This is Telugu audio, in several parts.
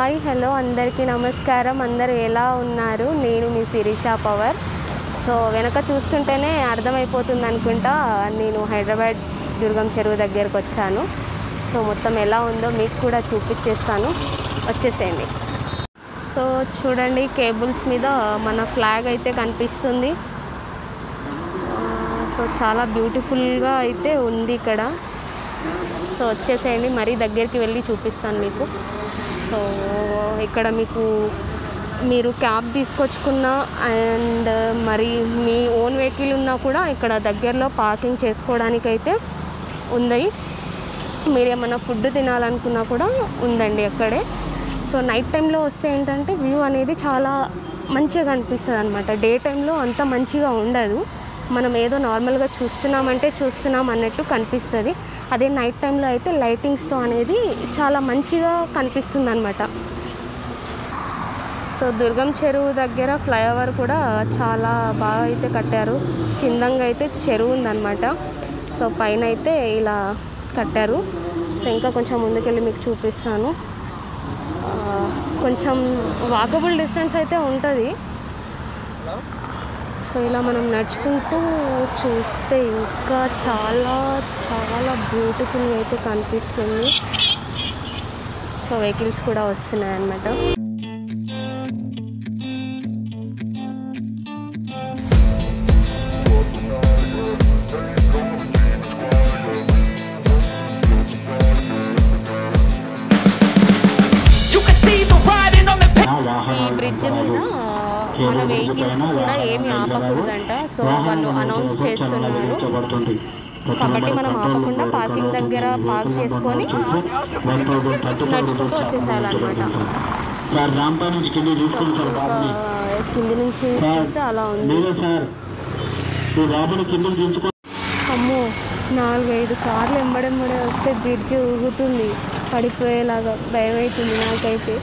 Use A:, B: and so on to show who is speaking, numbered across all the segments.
A: హాయ్ హలో అందరికీ నమస్కారం అందరూ ఎలా ఉన్నారు నేను మీ శిరీష పవర్ సో వెనక చూస్తుంటేనే అర్థమైపోతుంది అనుకుంటా నేను హైదరాబాద్ దుర్గం చెరువు దగ్గరకు వచ్చాను సో మొత్తం ఎలా ఉందో మీకు కూడా చూపించేస్తాను వచ్చేసేయండి సో చూడండి కేబుల్స్ మీద మన ఫ్లాగ్ అయితే కనిపిస్తుంది ఆ, సో చాలా బ్యూటిఫుల్గా అయితే ఉంది ఇక్కడ సో వచ్చేసేయండి మరీ దగ్గరికి వెళ్ళి చూపిస్తాను మీకు సో ఇక్కడ మీకు మీరు క్యాబ్ తీసుకొచ్చుకున్న అండ్ మరి మీ ఓన్ వెహికల్ ఉన్నా కూడా ఇక్కడ దగ్గరలో పార్కింగ్ చేసుకోవడానికి అయితే ఉంది మీరు ఏమైనా ఫుడ్ తినాలనుకున్నా కూడా ఉందండి అక్కడే సో నైట్ టైంలో వస్తే ఏంటంటే వ్యూ అనేది చాలా మంచిగా కనిపిస్తుంది అనమాట డే టైంలో అంత మంచిగా ఉండదు మనం ఏదో నార్మల్గా చూస్తున్నామంటే చూస్తున్నాం అన్నట్టు కనిపిస్తుంది అదే నైట్ టైంలో అయితే లైటింగ్స్తో అనేది చాలా మంచిగా కనిపిస్తుంది అనమాట సో దుర్గం చెరువు దగ్గర ఫ్లైఓవర్ కూడా చాలా బాగా అయితే కట్టారు కిందంగా అయితే చెరువు ఉందన్నమాట సో పైన అయితే ఇలా కట్టారు సో ఇంకా కొంచెం ముందుకెళ్ళి మీకు చూపిస్తాను ఆ, కొంచెం వాకబుల్ డిస్టెన్స్ అయితే ఉంటుంది సో ఇలా మనం నడుచుకుంటూ చూస్తే ఇంకా చాలా చాలా బ్యూటిఫుల్గా అయితే కనిపిస్తుంది సో వెహికల్స్ కూడా వస్తున్నాయి అన్నమాట
B: You can see me riding on the
A: ఈ బ్రిడ్జ్ మీద మన వెహికల్స్ కూడా ఏమి ఆపకూడదంట సో వాళ్ళు అనౌన్స్ చేస్తున్నారు కాబట్టి మనం ఆపకుండా పార్కింగ్ దగ్గర పార్క్ చేసుకొని నడుచుకుంటూ వచ్చేసేయాలన్నమాట
C: సార్ రాంపా నుంచి కింద తీసుకుని సార్ బాబుని
A: ఆ, కింది నుంచి చూస్తే అలా ఉంది
C: మీరే సార్ ఈ బాబుని కిందకి దించుకో
A: అమ్మో నాలుగైదు కార్లు ఎంబడెంబడే వస్తే బ్రిడ్జ్ ఊగుతుంది పడిపోయేలాగా భయం అవుతుంది నాకైతే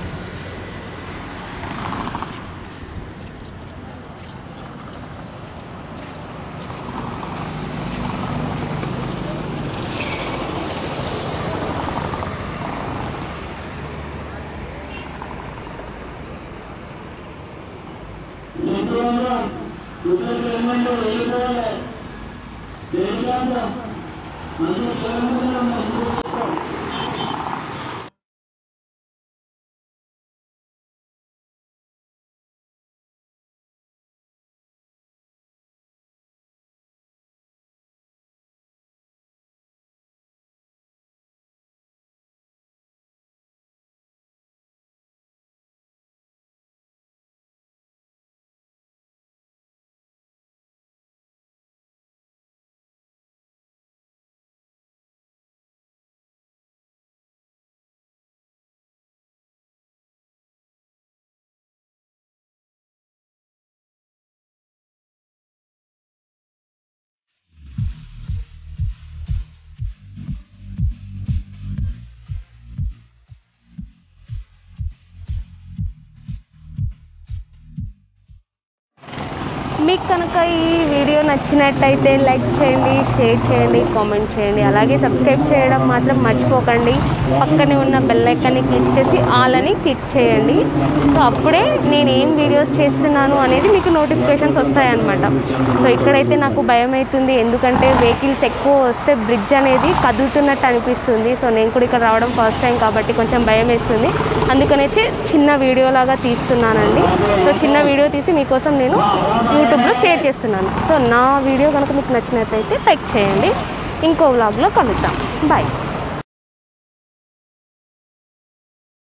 A: మీకు కనుక ఈ వీడియో నచ్చినట్టయితే లైక్ చేయండి షేర్ చేయండి కామెంట్ చేయండి అలాగే సబ్స్క్రైబ్ చేయడం మాత్రం మర్చిపోకండి పక్కనే ఉన్న బెల్ ఐకాన్ని క్లిక్ చేసి ఆల్ అని క్లిక్ చేయండి సో అప్పుడే నేను ఏం వీడియోస్ చేస్తున్నాను అనేది మీకు నోటిఫికేషన్స్ వస్తాయన్నమాట సో ఇక్కడైతే నాకు భయం అవుతుంది ఎందుకంటే వెహికల్స్ ఎక్కువ వస్తే బ్రిడ్జ్ అనేది కదులుతున్నట్టు అనిపిస్తుంది సో నేను కూడా ఇక్కడ రావడం ఫస్ట్ టైం కాబట్టి కొంచెం భయం వేస్తుంది అందుకనేసి చిన్న వీడియో లాగా తీస్తున్నానండి సో చిన్న వీడియో తీసి మీకోసం నేను యూట్యూబ్లో షేర్ చేస్తున్నాను సో నా వీడియో కనుక మీకు నచ్చినట్లయితే లైక్ చేయండి ఇంకో వ్లాగ్లో కలుద్దాం బాయ్